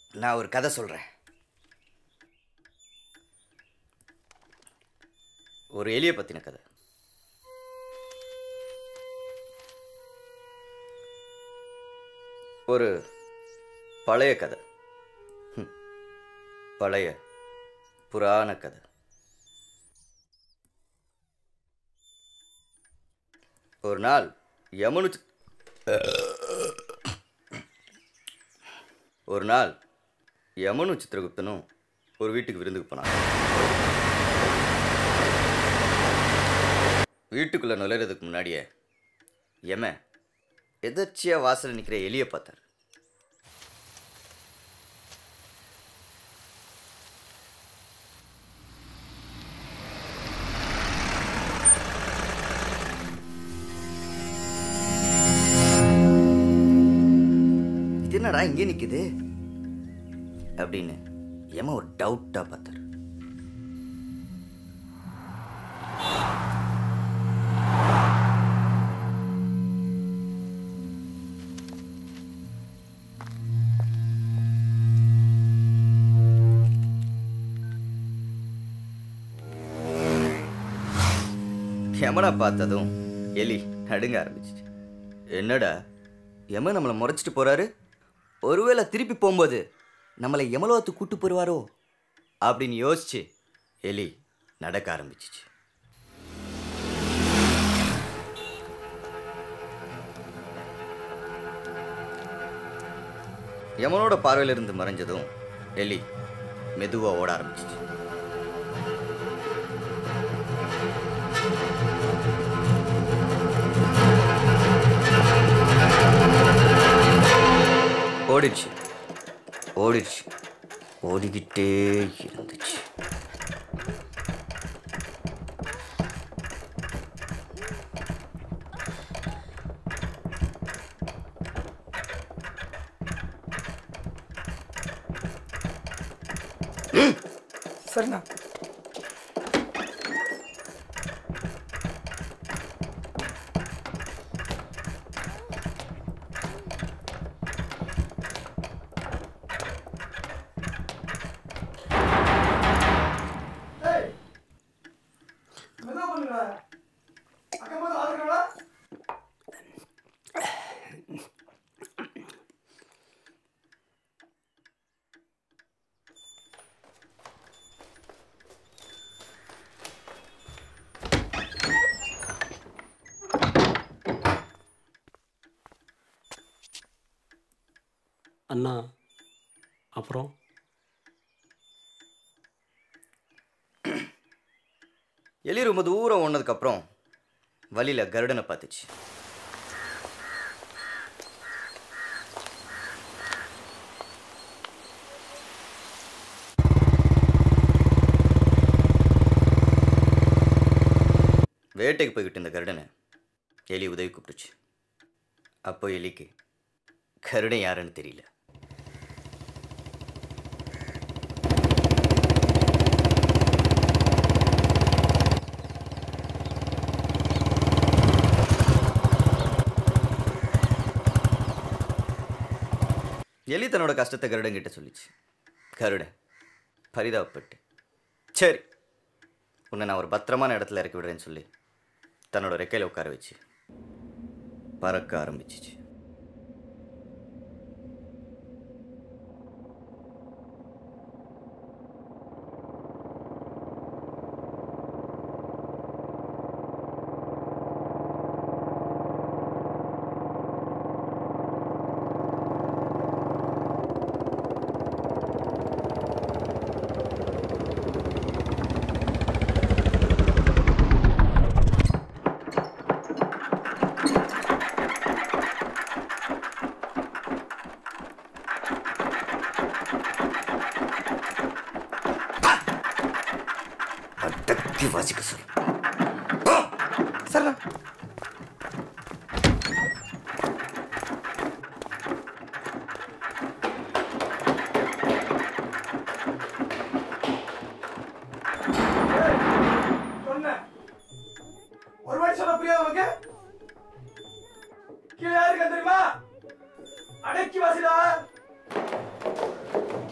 நான் ஒரு கதை சொல்கிறேன் ஒரு எலியை பற்றின கதை ஒரு பழைய கதை ஹம். பழைய புராண கதை ஒரு நாள் யமுனு சி- ஒரு நாள் யமுனும் சித்திரகுப்தனும் ஒரு வீட்டுக்கு விருந்துக்கு போனாங்க வீட்டுக்குள்ளே நுழையிறதுக்கு முன்னாடியே யம எதர்ச்சியாக வாசலில் நிற்கிற எலியை பார்த்தார் இது என்னடா இங்கே நிற்குது அப்படின்னு யம ஒரு டவுட்டாக பார்த்தார் யமனை பார்த்ததும் எலி நடுங்க ஆரம்பிச்சிச்சு என்னடா யமன் நம்மளை முறைச்சிட்டு போறாரு ஒருவேளை திருப்பி போகும்போது நம்மளை யமலோகத்துக்கு கூட்டு போடுவாரோ அப்படின்னு யோசிச்சு எலி நடக்க ஆரம்பிச்சிச்சு யமனோட பார்வையிலிருந்து மறைஞ்சதும் எலி மெதுவா ஓட ஆரம்பிச்சிச்சு ஓடிடுச்சு ஓடிடுச்சு ஓடிக்கிட்டே இருந்துச்சு சரிண்ணா அண்ணா அப்புறம் எலி ரொம்ப தூரம் ஓடினதுக்கப்புறம் வழியில் கருடனை பார்த்துச்சு வேட்டைக்கு போய்கிட்டு இருந்த கருடனை எலி உதவி கூப்பிட்டுச்சு அப்போ எலிக்கு கருடன் யாருன்னு தெரியல எலி தன்னோட கஷ்டத்தை கருடன் கிட்ட சொல்லிச்சு கருடன் பரிதாபப்பட்டு சரி உன்னை நான் ஒரு பத்திரமான இடத்துல இறக்கி விடுறேன்னு சொல்லி தன்னோட ரெக்கையில் உட்கார வச்சு பறக்க ஆரம்பிச்சிச்சு அடக்கி வாசிக்க சொல்லு சரிண்ணா சொன்னேன் ஒரு வாட்டி சொல்ல புரியாது உனக்கு கீழே யாரு இருக்கா தெரியுமா அடக்கி வாசிடா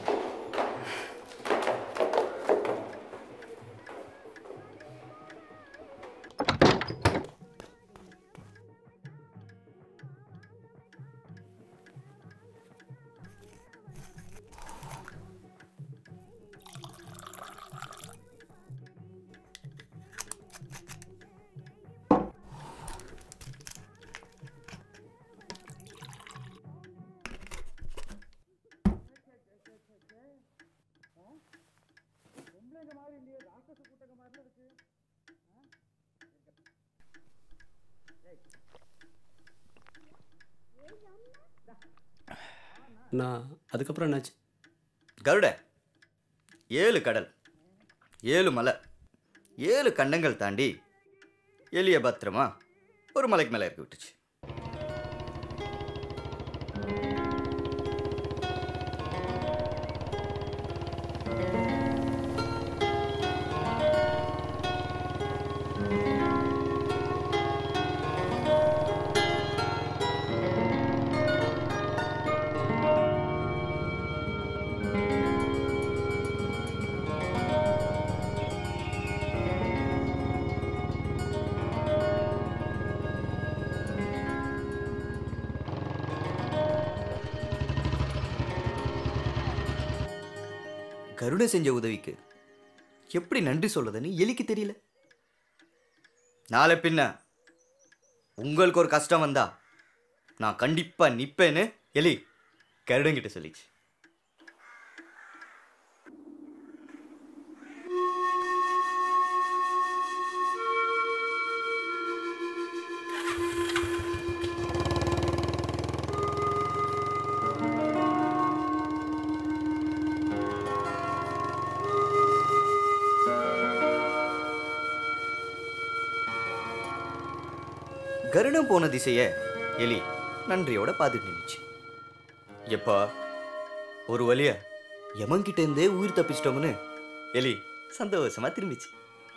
நான் அதுக்கப்புறம் என்னாச்சு கருட ஏழு கடல் ஏழு மலை ஏழு கண்டங்கள் தாண்டி எலிய பத்திரமா ஒரு மலைக்கு மேலே இறக்கி விட்டுச்சு கருட செஞ்ச உதவிக்கு எப்படி நன்றி சொல்றதுன்னு எலிக்கு தெரியல நாளை பின்ன உங்களுக்கு ஒரு கஷ்டம் வந்தா நான் கண்டிப்பா நிப்பேன்னு எலி கருடங்கிட்ட சொல்லிச்சு கருடம் போன திசைய எலி நன்றியோட பார்த்துட்டு நின்னுச்சு எப்பா ஒரு வழிய யமன்கிட்ட இருந்தே உயிர் தப்பிச்சிட்டோம்னு எலி சந்தோஷமா திரும்பிச்சு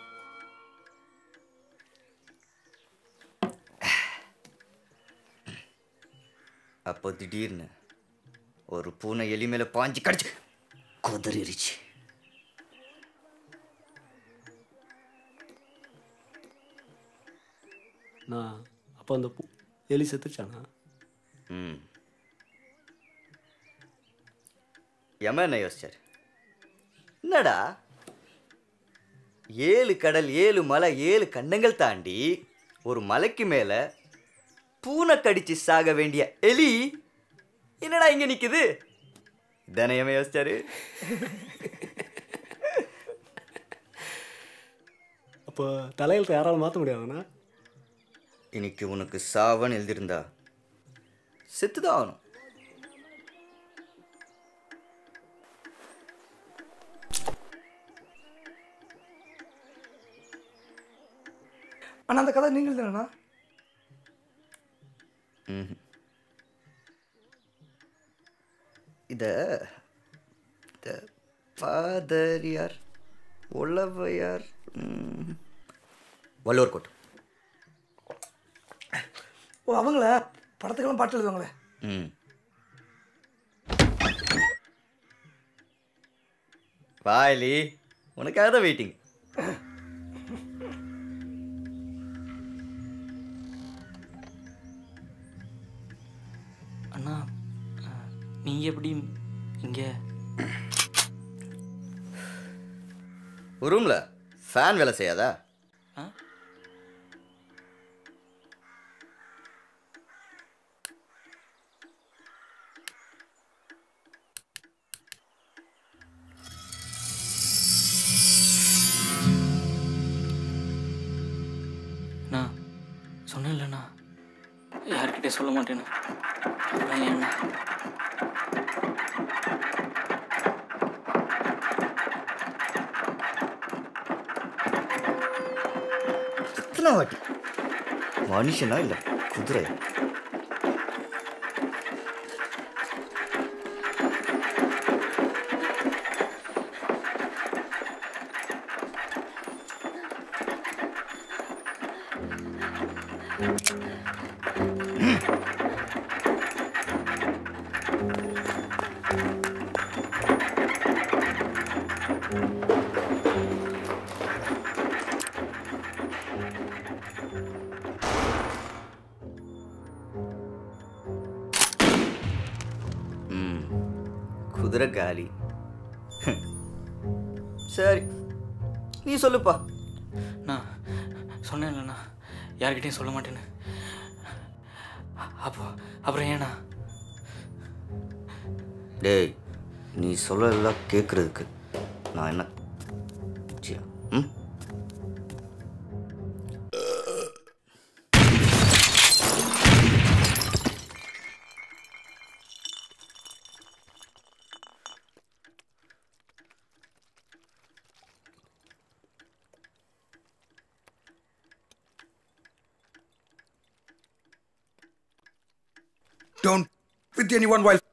அப்போ திடீர்னு ஒரு பூனை எலி மேல பாஞ்சு கடிச்சு கொதறிடுச்சு நான் அப்போ அந்த பூ எலி செத்துச்சானா ம் யம என்ன யோசிச்சார் என்னடா ஏழு கடல் ஏழு மலை ஏழு கண்டங்கள் தாண்டி ஒரு மலைக்கு மேல பூனை கடிச்சு சாக வேண்டிய எலி என்னடா இங்க நிக்குது இதானே யம யோசிச்சாரு அப்போ தலையில் யாராலும் மாற்ற முடியாதுண்ணா இன்னைக்கு உனக்கு சாவன்னு எழுதியிருந்தா செத்துதான் ஆகணும் அண்ணா அந்த கதை நீங்கள் தானேண்ணா ம்ஹும். இத இந்த பாதரியார் உளவையார் ம், வள்ளுவர் கோட்டம் ஓ அவங்கள படத்துக்கெல்லாம் பாட்டு எழுதுவாங்களே ம் வாயிலி உனக்காக தான் வெயிட்டிங் அண்ணா அஹ், நீங்க எப்படி இங்க ஒரு ரூம்ல ஃபேன் வேலை செய்யாதா ஆ? அண்ணா சொன்னேன்லண்ணா யார்கிட்டயும் சொல்ல மாட்டேன்னு அப்புறம் ஏண்ணா எத்தனை வாட்டி மனுஷனா இல்ல குதிரை ம் குதிரை காலி சரி நீ சொல்லுப்பா நான் சொன்னேன்லண்ணா யார்கிட்டயும் சொல்ல மாட்டேன்னு அப்போ அப்புறம் ஏண்ணா டேய் நீ சொல்லலாம் கேட்குறதுக்கு நான் என்ன சியா, ம் Don't with anyone while